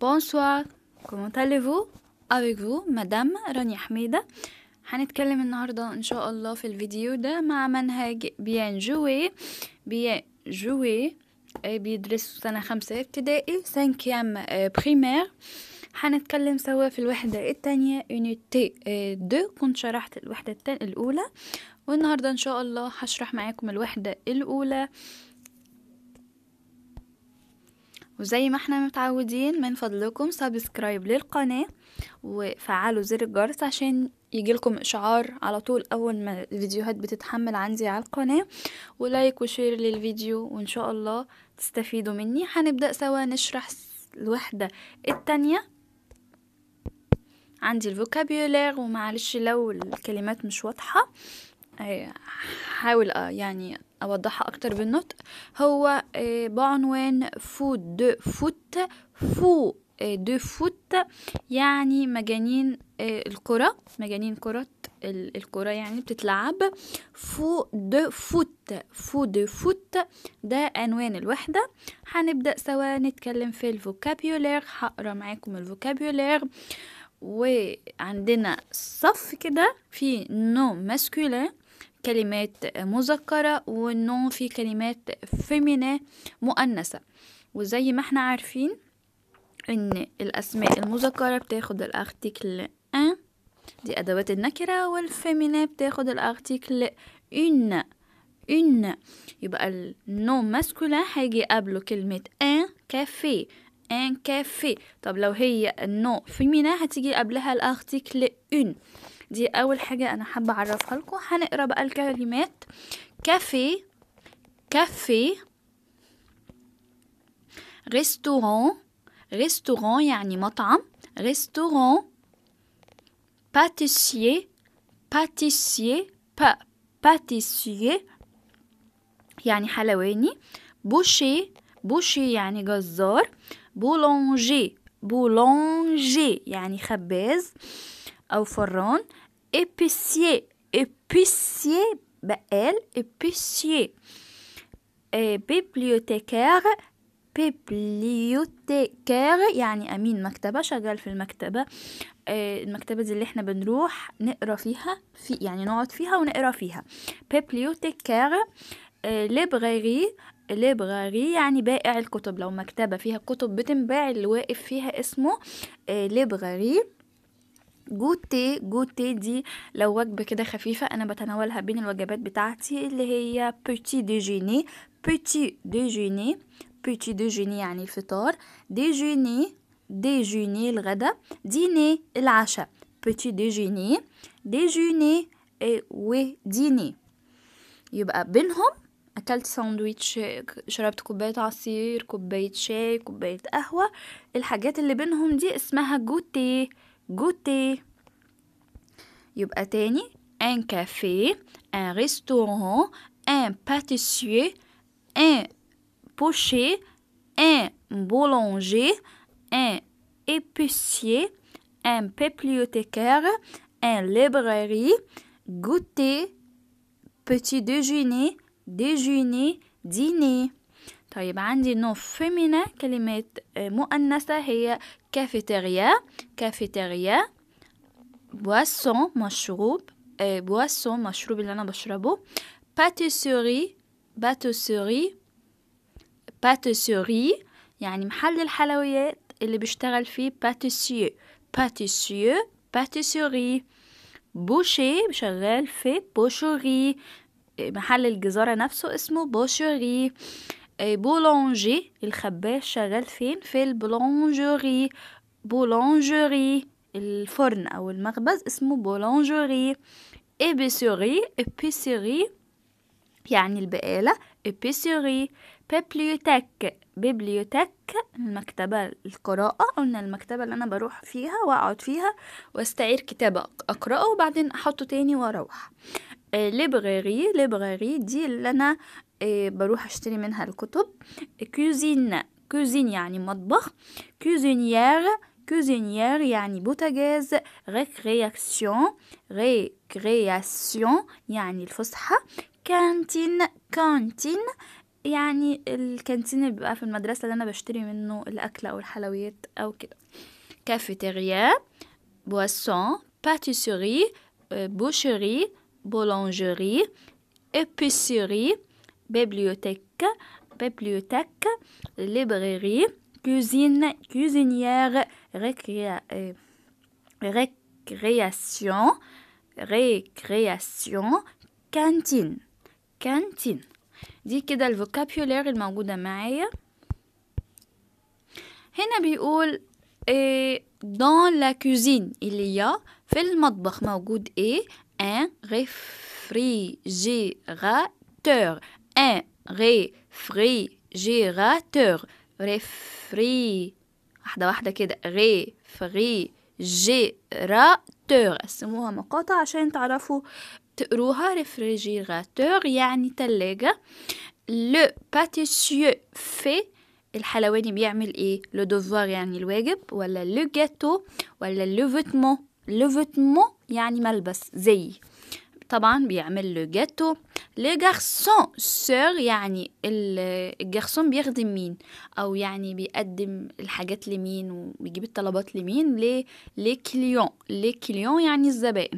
Bonsoir, comment allez-vous? Avec vous, مدام رانيا حميدة هنتكلم النهاردة إن شاء الله في الفيديو ده مع منهج بيان جوي بيان جوي بيدرسوا سنة خمسة ابتدائي سانكيام بريمير هنتكلم سوا في الوحدة التانية يونيتي دو كنت شرحت الوحدة التانية الأولى والنهاردة إن شاء الله هشرح معاكم الوحدة الأولى وزي ما احنا متعودين من فضلكم سبسكرايب للقناة وفعلوا زر الجرس عشان يجيلكم اشعار على طول اول ما الفيديوهات بتتحمل عندي على القناة ولايك وشير للفيديو وان شاء الله تستفيدوا مني هنبدأ سوا نشرح الوحدة التانية عندي الفوكابيولير ومعلش لو الكلمات مش واضحة حاول يعني أوضحها أكتر بالنطق هو بعنوان فوت دو فوت فو دو فوت يعني مجانين الكرة مجانين كرة الكرة يعني بتتلعب فو دو فوت فو دو فوت ده عنوان الوحدة هنبدأ سوا نتكلم في الفوكابيولير هقرا معاكم الفوكابيولير وعندنا صف كده في نو ماسكولين كلمات مذكرة والنون في كلمات فيمينة مؤنثة وزي ما احنا عارفين ان الاسماء المذكرة بتاخد الارتيكل ان دي ادوات النكرة والفيمينة بتاخد الارتيكل ان ان يبقى النون ماسكولين هيجي قبله كلمة ان كافيه ان كافيه طب لو هي النون فيمينا هتيجي قبلها الارتيكل ان دي اول حاجة انا حابة اعرفها لكم هنقرا بقى الكلمات كافيه كافيه ريستوران ريستوران يعني مطعم ريستوران باتيسيي باتيسيي با باتيسيي يعني حلواني بوشي بوشي يعني جزار بولونجي بولونجي يعني خباز أو فران إبيسيي إبيسيي بقال إبيسيي بيبليوتيكار بيبليوتيكار يعني أمين مكتبة شغال في المكتبة المكتبة دي اللي احنا بنروح نقرا فيها في يعني نقعد فيها ونقرا فيها بيبليوتيكار ليبراري ليبراري يعني بائع الكتب لو مكتبة فيها كتب بتنباع اللي واقف فيها اسمه ليبراري جوتي جوتي دي لو وجبة كده خفيفة أنا بتناولها بين الوجبات بتاعتي اللي هي بيتي ديجيني بيتي ديجيني بيتي ديجيني يعني الفطار ديجيني ديجيني الغدا ديني العشاء بيتي ديجيني ديجيني وديني يبقى بينهم اكلت ساندويتش شربت كوبايه عصير كوبايه شاي كوبايه قهوه الحاجات اللي بينهم دي اسمها جوتي جوتي يبقى تاني ان كافيه ان ريستوران ان باتيسيer ان بوشي ان بولونجي ان épicier un bibliothécaire un librairie goûter petit déjeuner déjeuner dîner طيب عندي نوع فيمينا كلمات مؤنثة هي كافيتيريا كافيتيريا بواسون مشروب بواسون مشروب اللي أنا بشربه باتيسوري باتيسوري باتيسوري يعني محل الحلويات اللي بيشتغل فيه باتيسيو باتيسيو باتيسوري بوشي شغال في بوشوري محل الجزارة نفسه اسمه بوشوري بولونجي الخباز شغال فين في البولونجوري بولونجوري الفرن او المخبز اسمه بولونجوري ابيسوري ابيسوري يعني البقالة ابيسوري بيبليوتيك بيبليوتيك المكتبة القراءة قلنا المكتبة اللي أنا بروح فيها وأقعد فيها واستعير كتاب أقرأه وبعدين أحطه تاني وأروح ليبراري ليبراري دي اللي أنا بروح أشتري منها الكتب كوزين كوزين يعني مطبخ كوزينيير كوزينيير يعني بوتاجاز ريكرياسيون ريكرياسيون يعني الفسحة كانتين كانتين يعني الكانتين اللي بيبقى في المدرسة اللي أنا بشتري منه الأكل أو الحلويات أو كده كافيتيريا بواسون باتيسوري بوشري بولانجري épicerie bibliothèque bibliothèque librairie cuisine cuisinière récréa- euh, récréation récréation cantine cantine دي كده الفوكابيولير الموجودة معايا هنا بيقول إيه dans la cuisine il y a في المطبخ موجود ايه un réfrigérateur un réfrigérateur réfri واحدة واحدة كده réfrigérateur قسموها مقاطع عشان تعرفوا تقروها ريفريجيراتور يعني تلاجة لو باتيسيو في الحلواني بيعمل ايه لو دوفوار يعني الواجب ولا لو جاتو ولا لو فيتمون لو فيتمون يعني ملبس زي طبعا بيعمل لو جاتو لو جارسون سور يعني الجارسون بيخدم مين او يعني بيقدم الحاجات لمين وبيجيب الطلبات لمين ليه لي كليون لي كليون يعني الزبائن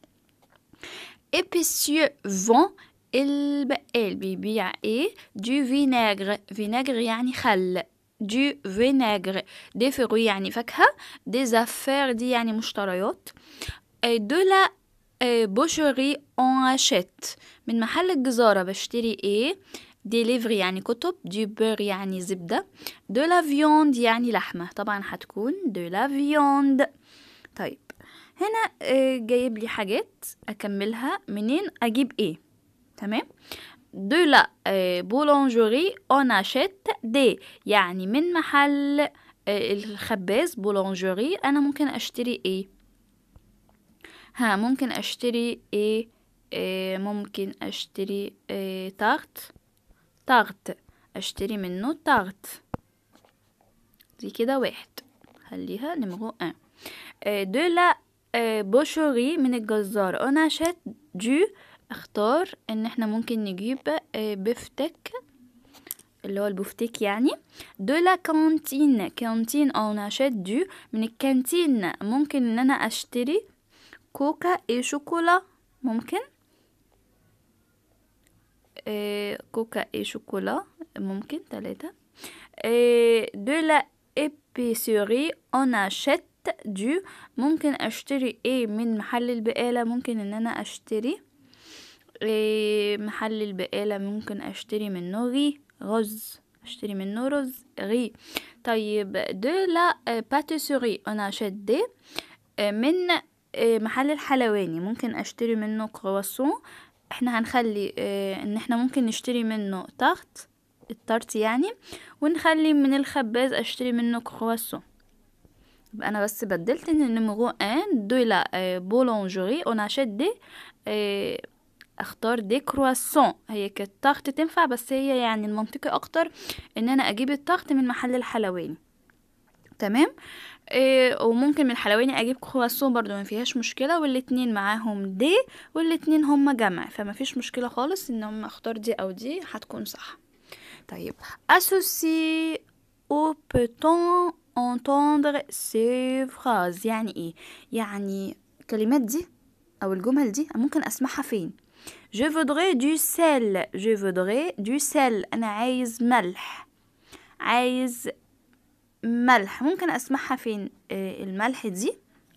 épicieux vend البقال بيبيع ايه du vinaigre vinaigre يعني خل du vinaigre des fruits يعني فاكهة des affaires دي يعني مشتريات de la boucherie on achète من محل الجزارة بشتري ايه دي ليفري يعني كتب دي بير يعني زبدة de la viande يعني لحمة طبعا هتكون de la viande طيب هنا جايب لي حاجات اكملها منين اجيب ايه تمام de la boulangerie on achète des يعني من محل الخباز بولانجوري انا ممكن اشتري ايه ها ممكن اشتري ايه, إيه ممكن اشتري إيه تارت تارت اشتري منه تارت دي كده واحد خليها نمرو ان de la بوشوري من الجزار انا شات دو اختار ان احنا ممكن نجيب بفتك اللي هو البفتيك يعني دو لا كانتين كانتين او ناشات دو من الكانتين ممكن ان انا اشتري كوكا اي شوكولا ممكن إيه كوكا اي شوكولا ممكن ثلاثة إيه دو لا ابيسوري اون اشيت دو ممكن اشتري ايه من محل البقالة ممكن ان انا اشتري إيه محل البقالة ممكن اشتري منه غي رز اشتري منه رز غي طيب دو لا باتيسوري انا اشت دي من محل الحلواني ممكن اشتري منه كرواسون احنا هنخلي ان احنا ممكن نشتري منه تارت التارت يعني ونخلي من الخباز اشتري منه كرواسون يبقى انا بس بدلت ان النمرو ان دو لا بولونجوري اون اشيت دي اختار دي كرواسون هي كانت تارت تنفع بس هي يعني المنطقي اكتر ان انا اجيب التارت من محل الحلواني تمام إيه وممكن من الحلواني اجيب كرواسون برضو ما فيهاش مشكله والاتنين معاهم دي والاتنين هما جمع فما فيش مشكله خالص ان هم اختار دي او دي هتكون صح طيب associé au peut-on entendre ces phrases يعني ايه يعني الكلمات دي او الجمل دي ممكن اسمعها فين je voudrais du sel je voudrais du sel انا عايز ملح عايز ملح ممكن اسمعها فين آه الملح دي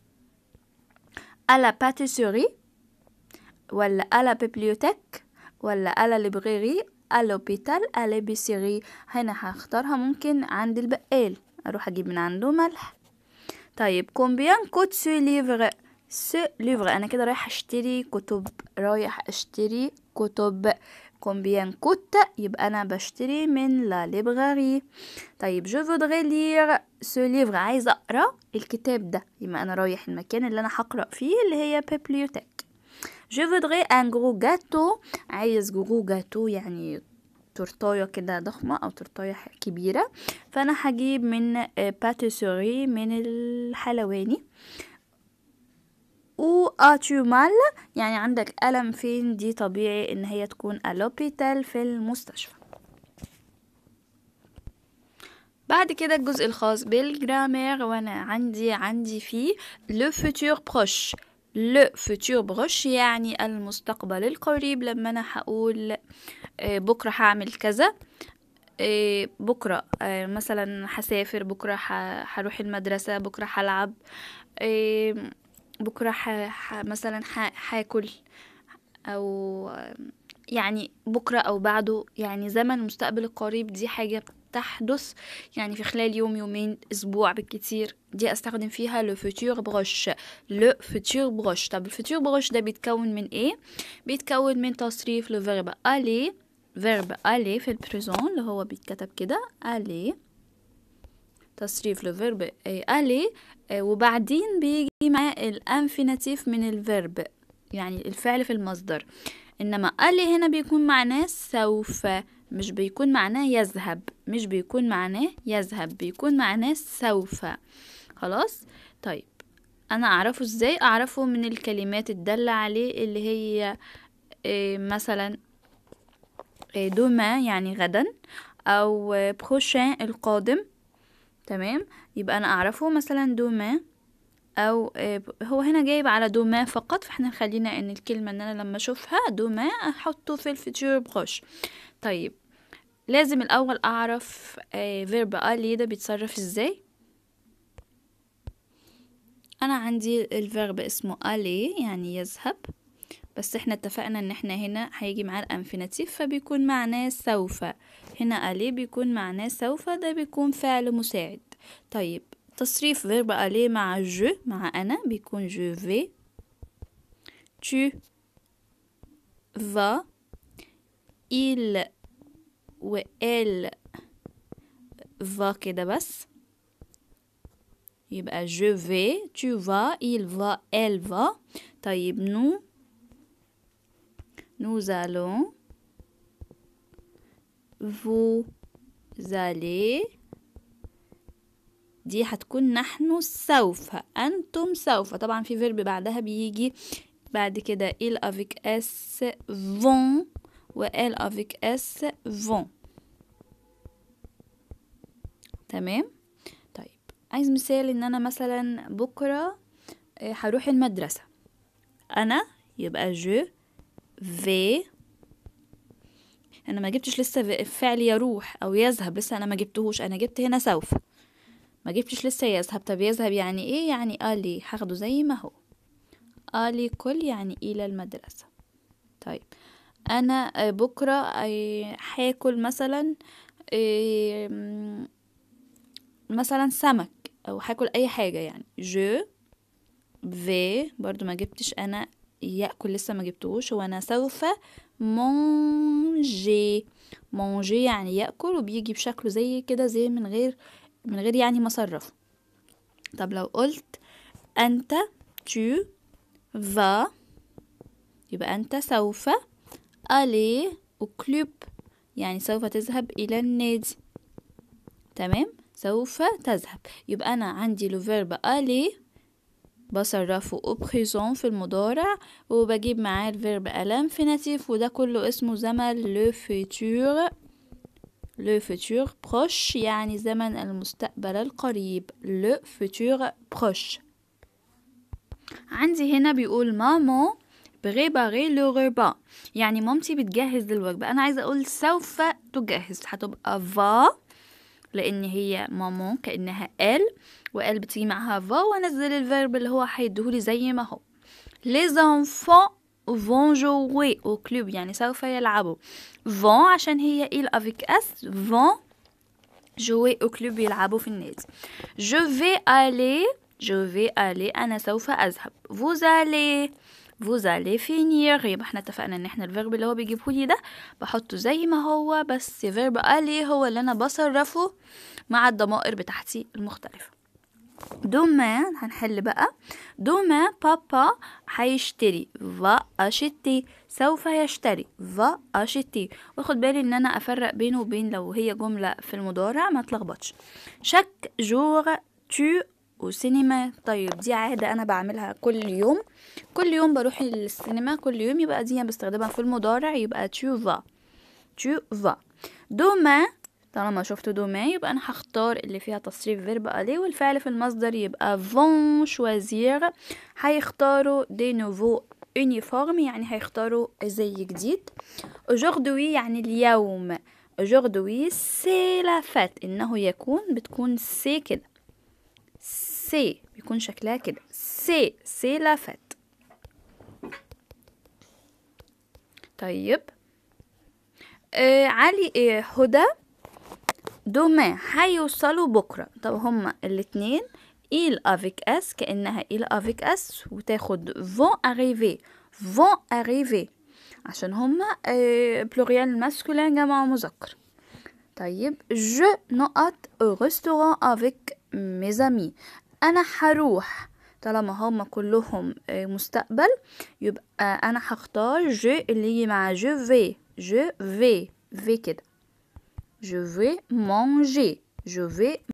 à la pâtisserie ولا à la bibliothèque ولا à la librairie à l'hôpital à l'épicerie هنا هختارها ممكن عند البقال اروح اجيب من عنده ملح طيب combien coûte ce livre ce livre انا كده رايح اشتري كتب رايح اشتري كتب combien coûte يبقى انا بشتري من لا librairie طيب je voudrais lire ce livre عايزه اقرا الكتاب ده يبقى انا رايح المكان اللي انا هقرا فيه اللي هي bibliothèque je voudrais un gros gâteau عايز gros gâteau يعني تورتاية كده ضخمة أو تورتاية كبيرة فأنا هجيب من باتيسوري من الحلواني و اتومال يعني عندك ألم فين دي طبيعي إن هي تكون الوبيتال في المستشفى بعد كده الجزء الخاص بالجرامير وانا عندي عندي فيه لو فوتور بروش لو فوتور بروش يعني المستقبل القريب لما انا هقول آه، بكره هعمل كذا آه، بكره آه، مثلا هسافر بكره ه- هروح المدرسه بكره هلعب آه، بكره ح... ح... مثلا ح... هاكل او يعني بكره او بعده يعني زمن المستقبل القريب دي حاجه تحدث يعني في خلال يوم يومين اسبوع بالكتير دي استخدم فيها لو فوتور بروش لو فوتور بروش طب الفوتور بروش ده بيتكون من ايه بيتكون من تصريف لو فيرب الي فيرب الي في البريزون اللي هو بيتكتب كده الي تصريف لو فيرب الي آه، وبعدين بيجي مع الانفينيتيف من الفيرب يعني الفعل في المصدر انما الي هنا بيكون معناه سوف مش بيكون معناه يذهب مش بيكون معناه يذهب بيكون معناه سوف خلاص طيب انا اعرفه ازاي اعرفه من الكلمات الدالة عليه اللي هي إيه مثلا إيه دوما يعني غدا او بروشين القادم تمام يبقى انا اعرفه مثلا دوما او آه، هو هنا جايب على دوما فقط فاحنا خلينا ان الكلمة ان انا لما اشوفها دوما احطه في الفيتشر بروش طيب لازم الاول اعرف فيرب الي ده بيتصرف ازاي انا عندي الفيرب اسمه الي يعني يذهب بس احنا اتفقنا ان احنا هنا هيجي معاه الانفينيتيف فبيكون معناه سوف هنا الي بيكون معناه سوف ده بيكون فعل مساعد طيب تصريف فيرب aller مع je مع أنا بيكون je vais tu vas il و elle va كده بس يبقى je vais tu vas il va elle va طيب nous nous allons vous allez دي هتكون نحن سوف أنتم سوف طبعا في فيرب بعدها بيجي بعد كده il avec s vont و elle avec s vont تمام طيب عايز مثال ان انا مثلا بكرة آه، هروح المدرسة انا يبقى je vais انا ما جبتش لسه فعل يروح او يذهب لسه انا ما جبتهوش انا جبت هنا سوف ما جبتش لسه يذهب طب يذهب يعني ايه يعني آلي هاخده زي ما هو آلي كل يعني إلى المدرسة طيب أنا آه، بكرة آه، هاكل مثلا آه، م- مثلا سمك أو هاكل أي حاجة يعني جو في برضو ما جبتش أنا يأكل لسه ما جبتهوش وأنا سوف مونجي مونجي يعني يأكل وبيجي بشكله زي كده زي من غير من غير يعني مصرف طب لو قلت أنت tu vas يبقى أنت سوف aller au club يعني سوف تذهب إلى النادي تمام سوف تذهب يبقى أنا عندي لو فيرب aller بصرفه au présent في المضارع وبجيب معاه الفيرب الانفينيتيف وده كله اسمه زمن لو futur لو futur proche يعني زمن المستقبل القريب لو futur proche عندي هنا بيقول ماما بريباري لو ريبا يعني مامتي بتجهز للوجبة أنا عايزة أقول سوف تجهز هتبقى فا لأن هي ماما كأنها ال وال بتيجي معاها فا وأنزل الفيرب اللي هو هيديهولي زي ما هو les enfants vont jouer au club يعني سوف يلعبوا vont عشان هي il avec s vont jouer au club يلعبوا في النادي je vais aller je vais aller أنا سوف أذهب vous allez vous allez finir يبقى احنا اتفقنا ان احنا الفيرب اللي هو بيجيبهولي ده بحطه زي ما هو بس فيرب aller هو اللي انا بصرفه مع الضمائر بتاعتي المختلفة دوما هنحل بقى دوما بابا هيشتري va acheter سوف يشتري va acheter واخد بالي ان انا افرق بينه وبين لو هي جملة في المضارع ما تلخبطش chaque jour tu au cinéma طيب دي عادة انا بعملها كل يوم كل يوم بروح السينما كل يوم يبقى دي أنا بستخدمها في المضارع يبقى tu vas tu vas demain طالما شفت دومين يبقى انا هختار اللي فيها تصريف فيرب الي والفعل في المصدر يبقى فون شوازير هيختاروا دي نوفو يونيفورم يعني هيختاروا زي جديد aujourd'hui يعني اليوم aujourd'hui c'est la fête انه يكون بتكون سي كده سي بيكون شكلها كده سي سي لا فات طيب آه علي آه هدى دوما هيوصلوا بكرة طب هما الاتنين il avec s كأنها il avec s وتاخد vont arriver vont arriver عشان هما آه بلوريال ماسكولين جمع مذكر طيب je نقط au restaurant avec mes amis أنا هروح طالما هما كلهم آه مستقبل يبقى أنا هختار je اللي يجي مع je vais je vais vais كده je vais manger je vais